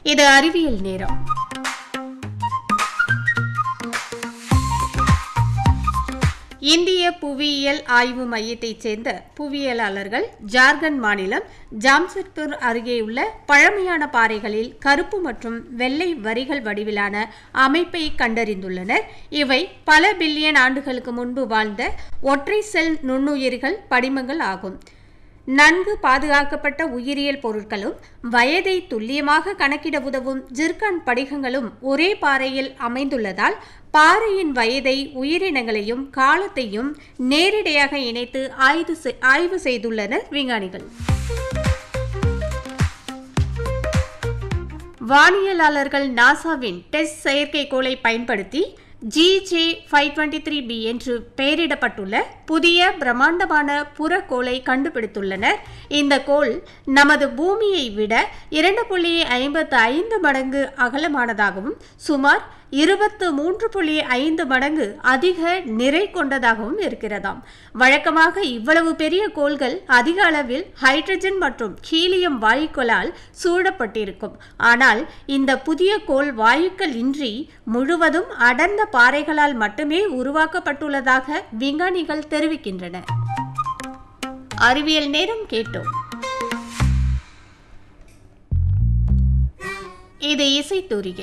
இது அறிவியல் நேரம் இந்திய புவியியல் ஆய்வு மையத்தைச் சேர்ந்த புவியியலாளர்கள் ஜார்க்கண்ட் மாநிலம் ஜாம்ஷெட்பூர் அருகேயுள்ள பழமையான பாறைகளில் கருப்பு மற்றும் வெள்ளை வரிகள் வடிவிலான அமைப்பை கண்டறிந்துள்ளனர் இவை பல பில்லியன் ஆண்டுகளுக்கு முன்பு வாழ்ந்த ஒற்றை செல் நுண்ணுயிர்கள் படிமங்கள் ஆகும் நன்கு பாதுகாக்கப்பட்ட உயிரியல் பொருட்களும் வயதை துல்லியமாக கணக்கிட உதவும் ஜிர்கான் படிகங்களும் ஒரே பாறையில் அமைந்துள்ளதால் பாறையின் வயதை உயிரினங்களையும் காலத்தையும் நேரடியாக இணைத்து ஆய்வு செய்- ஆய்வு செய்துள்ளனர் விஞ்ஞானிகள் வானியலாளர்கள் நாசாவின் டெஸ்ட் செயற்கைக்கோளை பயன்படுத்தி GJ five twenty three B என்று பெயரிடப்பட்டுள்ள புதிய பிரம்மாண்டமான புறக்கோளை கண்டுபிடித்துள்ளனர் இந்த கோள் நமது பூமியை விட இரண்டு புள்ளி ஐம்பத்து ஐந்து மடங்கு அகலமானதாகவும் சுமார் இருபத்து மூன்று புள்ளி ஐந்து மடங்கு அதிக நிறை கொண்டதாகவும் இருக்கிறதாம் வழக்கமாக இவ்வளவு பெரிய கோள்கள் அதிக அளவில் ஹைட்ரஜன் மற்றும் ஹீலியம் வாயுக்களால் சூழப்பட்டிருக்கும் ஆனால் இந்த புதிய கோள் வாயுக்கள் இன்றி முழுவதும் அடர்ந்த பாறைகளால் மட்டுமே உருவாக்கப்பட்டுள்ளதாக விஞ்ஞானிகள் தெரிவிக்கின்றனர் அறிவியல் நேரம் கேட்டோம் இது இசைத்தூரிகை